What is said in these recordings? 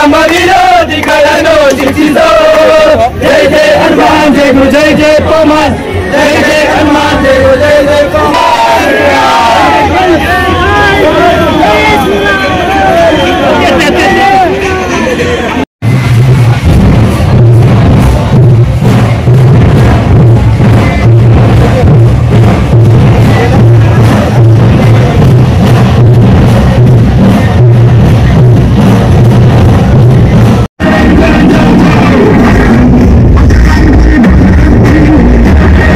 ನಮ್ಮ ವಿರೋಧಿಗಳನ್ನು ಶಿಕ್ಷಿಸೋ ಜೈ ಜೈ ಹನುಮಾನ್ ಜೈ ಗುರು ಜೈ ಜೈ ಪವಮಾನ್ ಜೈ ಜೈ ಹನುಮಾನ್ ಜೈ ಗುರು ಜೈ ಜೈ ¡Vamos!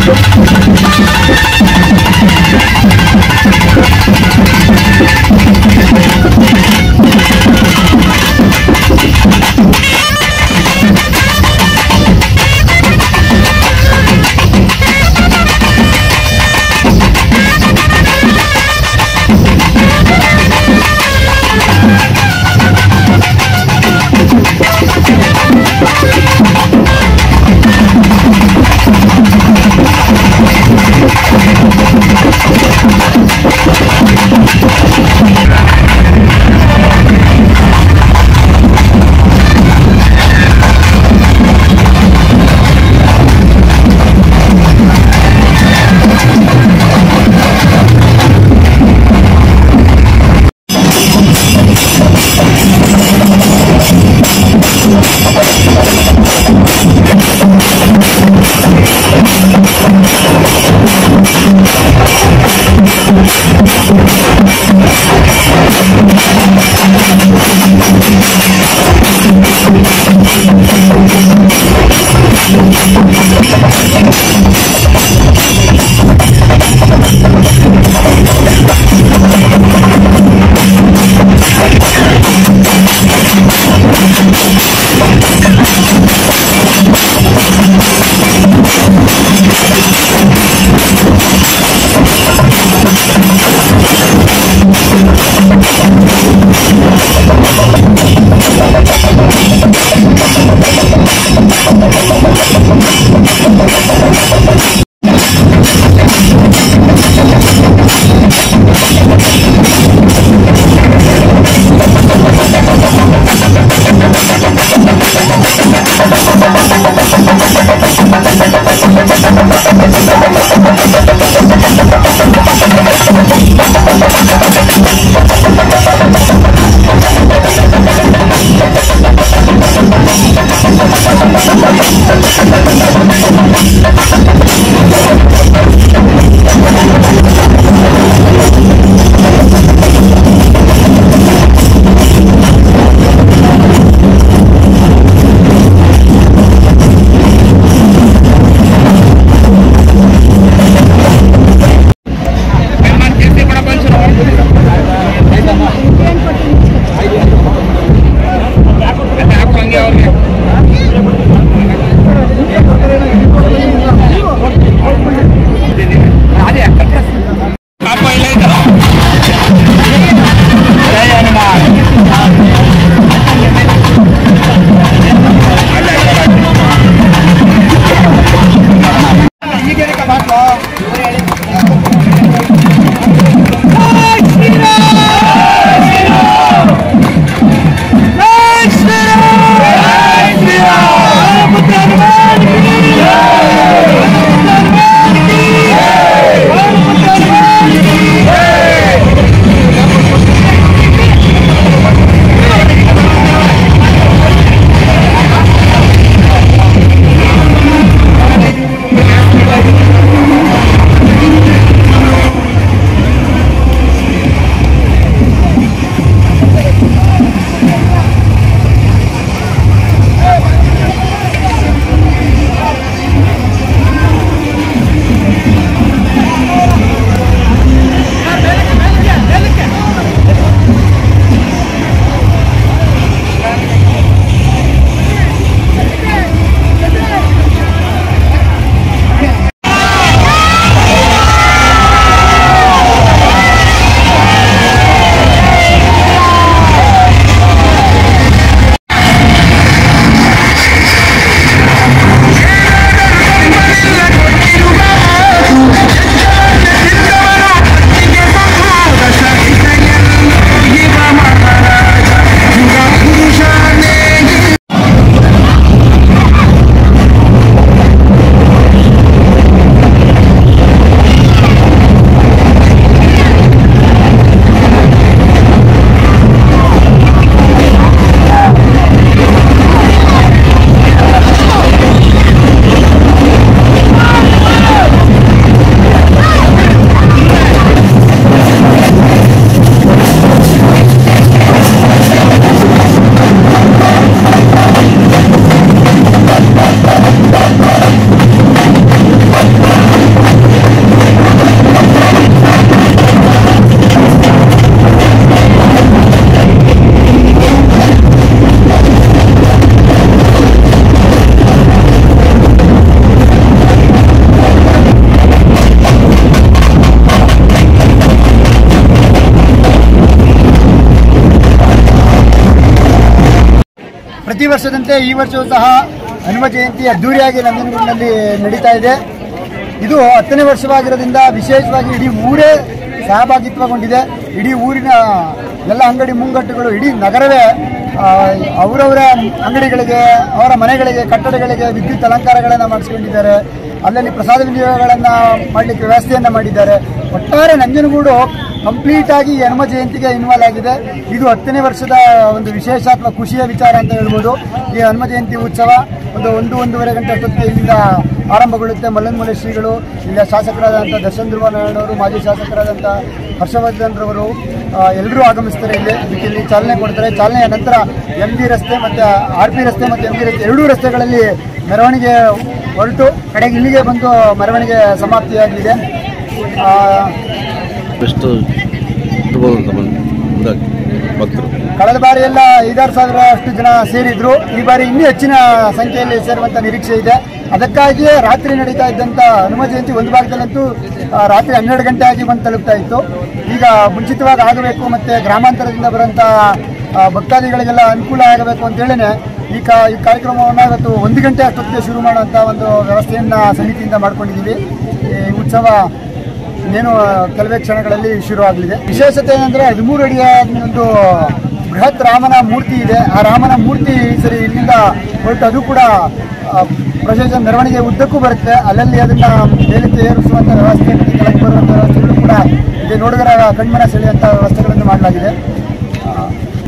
¡Viva! ಪ್ರತಿ ವರ್ಷದಂತೆ ಈ ವರ್ಷವೂ ಸಹ ಹನುಮ ಜಯಂತಿ ಅದ್ದೂರಿಯಾಗಿ ನಂಜನಗೂಡಿನಲ್ಲಿ ನಡೀತಾ ಇದೆ ಇದು ಹತ್ತನೇ ವರ್ಷವಾಗಿರೋದ್ರಿಂದ ವಿಶೇಷವಾಗಿ ಇಡೀ ಊರೇ ಸಹಭಾಗಿತ್ವಗೊಂಡಿದೆ ಇಡೀ ಊರಿನ ಎಲ್ಲ ಅಂಗಡಿ ಮುಂಗಟ್ಟುಗಳು ಇಡೀ ನಗರವೇ ಆ, ಅವರವರ ಅಂಗಡಿಗಳಿಗೆ ಅವರ ಮನೆಗಳಿಗೆ ಕಟ್ಟಡಗಳಿಗೆ ವಿದ್ಯುತ್ ಅಲಂಕಾರಗಳನ್ನು ಮಾಡಿಸ್ಕೊಂಡಿದ್ದಾರೆ ಅಲ್ಲಲ್ಲಿ ಪ್ರಸಾದ ವಿನಿಯೋಗಗಳನ್ನು ಮಾಡಲಿಕ್ಕೆ ವ್ಯವಸ್ಥೆಯನ್ನು ಮಾಡಿದ್ದಾರೆ ಒಟ್ಟಾರೆ ನಂಜನಗೂಡು ಕಂಪ್ಲೀಟ್ ಆಗಿ ಈ ಹನುಮ ಜಯಂತಿಗೆ ಇನ್ವಾಲ್ವ್ ಆಗಿದೆ ಇದು ಹತ್ತನೇ ವರ್ಷದ ಒಂದು ವಿಶೇಷ ಅಥವಾ ಖುಷಿಯ ವಿಚಾರ ಅಂತ ಹೇಳ್ಬೋದು ಈ ಹನುಮ ಜಯಂತಿ ಉತ್ಸವ ಒಂದು ಒಂದು ಒಂದೂವರೆ ಗಂಟೆ ಅಷ್ಟೊತ್ತಿಗೆ ಇಲ್ಲಿಂದ ಆರಂಭಗೊಳ್ಳುತ್ತೆ ಮಲ್ಲನ್ಮೂಲೆ ಶ್ರೀಗಳು ಇಲ್ಲಿಯ ಶಾಸಕರಾದಂಥ ದರ್ಶನ್ ಧ್ರುವನಾರಾಯಣವರು ಮಾಜಿ ಶಾಸಕರಾದಂಥ ಹರ್ಷವರ್ಧನ್ ರವರು ಎಲ್ಲರೂ ಆಗಮಿಸ್ತಾರೆ ಇಲ್ಲಿ ಇದಕ್ಕೆ ಇಲ್ಲಿ ಚಾಲನೆ ಕೊಡ್ತಾರೆ ಚಾಲನೆಯ ನಂತರ ಎಂ ಜಿ ರಸ್ತೆ ಮತ್ತು ಆರ್ ಪಿ ರಸ್ತೆ ಮತ್ತು ಎಂ ಜಿ ರಸ್ತೆ ಎರಡೂ ರಸ್ತೆಗಳಲ್ಲಿ ಮೆರವಣಿಗೆ ಹೊರಟು ಕಡೆಗೆ ಇಲ್ಲಿಗೆ ಬಂದು ಮೆರವಣಿಗೆ ಸಮಾಪ್ತಿಯಾಗಲಿದೆ ಆ, ಎಷ್ಟು ಇರ್ಬೋದು ಅಂತ ಬಂದು ಅಂದಾಜು ಭಕ್ತರು ಕಳೆದ ಬಾರಿ ಎಲ್ಲ ಐದಾರು ಸಾವಿರ ಅಷ್ಟು ಜನ ಸೇರಿದ್ರು ಈ ಬಾರಿ ಇನ್ನೂ ಹೆಚ್ಚಿನ ಸಂಖ್ಯೆಯಲ್ಲಿ ಸೇರುವಂತ ನಿರೀಕ್ಷೆ ಇದೆ ಅದಕ್ಕಾಗಿಯೇ ರಾತ್ರಿ ನಡೀತಾ ಇದ್ದಂತ ಹನುಮ ಜಯಂತಿ ಒಂದು ಭಾಗದಲ್ಲಂತೂ ಆ, ರಾತ್ರಿ ಹನ್ನೆರಡು ಗಂಟೆ ಆಗಿ ಬಂದು ತಲುಪ್ತಾ ಇತ್ತು ಈಗ ಮುಂಚಿತವಾಗಿ ಆಗಬೇಕು ಮತ್ತೆ ಗ್ರಾಮಾಂತರದಿಂದ ಬರುವಂತ ಆ, ಭಕ್ತಾದಿಗಳಿಗೆಲ್ಲ ಅನುಕೂಲ ಆಗಬೇಕು ಅಂತೇಳಿನೇ ಈ ಕಾ ಈ ಕಾರ್ಯಕ್ರಮವನ್ನು ಇವತ್ತು ಒಂದು ಗಂಟೆ ಅಷ್ಟೊತ್ತಿಗೆ ಶುರು ಮಾಡುವಂತ ಒಂದು ವ್ಯವಸ್ಥೆಯನ್ನ ಸಮಿತಿಯಿಂದ ಮಾಡ್ಕೊಂಡಿದ್ದೀವಿ ಈ ಉತ್ಸವ ಇನ್ನೇನು ಕೆಲವೇ ಕ್ಷಣಗಳಲ್ಲಿ ಶುರು ಆಗಲಿದೆ ವಿಶೇಷತೆ ಏನಂದ್ರೆ ಹದಿಮೂರು ಅಡಿಯ ಒಂದು ಬೃಹತ್ ರಾಮನ ಮೂರ್ತಿ ಇದೆ ಆ ರಾಮನ ಮೂರ್ತಿ ಈ ಸರಿ ಇಲ್ಲಿಂದ ಹೊರಟು ಅದು ಕೂಡ ಪ್ರೊಸೆಷನ್ ಮೆರವಣಿಗೆ ಉದ್ದಕ್ಕೂ ಬರುತ್ತೆ ಅಲ್ಲಲ್ಲಿ ಅದನ್ನ ಮೇಲಕ್ಕೆ ಏರಿಸುವಂತ ವ್ಯವಸ್ಥೆ ಮತ್ತು ಕೆಳಗೆ ಬರುವಂತ ವ್ಯವಸ್ಥೆಗಳು ಕೂಡ ಇಲ್ಲಿ ನೋಡಿದರ ಕಣ್ಮನ ಸೆಳೆಯುವಂತ ವ್ಯವಸ್ಥೆಗಳನ್ನು ಮಾಡಲಾಗಿದೆ ಆ,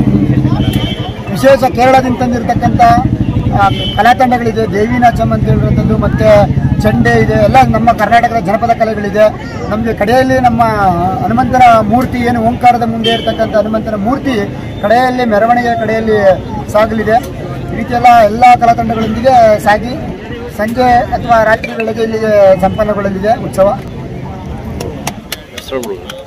ವಿಶೇಷ ಕೇರಳದಿಂದ ತಂದಿರತಕ್ಕಂಥ ಆ, ಕಲಾ ತಂಡಗಳಿದೆ ದೇವಿ ನಾಚಮ್ ಅಂತ ಹೇಳಿರುವಂಥದ್ದು ಮತ್ತೆ ಚಂಡೆ ಇದೆ ಎಲ್ಲ ನಮ್ಮ ಕರ್ನಾಟಕದ ಜನಪದ ಕಲೆಗಳಿದೆ ನಮಗೆ ಕಡೆಯಲ್ಲಿ ನಮ್ಮ ಹನುಮಂತನ ಮೂರ್ತಿ ಏನು ಓಂಕಾರದ ಮುಂದೆ ಇರತಕ್ಕಂಥ ಹನುಮಂತನ ಮೂರ್ತಿ ಕಡೆಯಲ್ಲಿ ಮೆರವಣಿಗೆ ಕಡೆಯಲ್ಲಿ ಸಾಗಲಿದೆ ಈ ರೀತಿ ಎಲ್ಲ ಎಲ್ಲ ಕಲಾ ತಂಡಗಳೊಂದಿಗೆ ಸಾಗಿ ಸಂಜೆ ಅಥವಾ ರಾತ್ರಿ ವೇಳೆಗೆ ಇಲ್ಲಿಗೆ ಸಂಪನ್ನಗೊಳ್ಳಲಿದೆ ಉತ್ಸವ ಹೆಸರು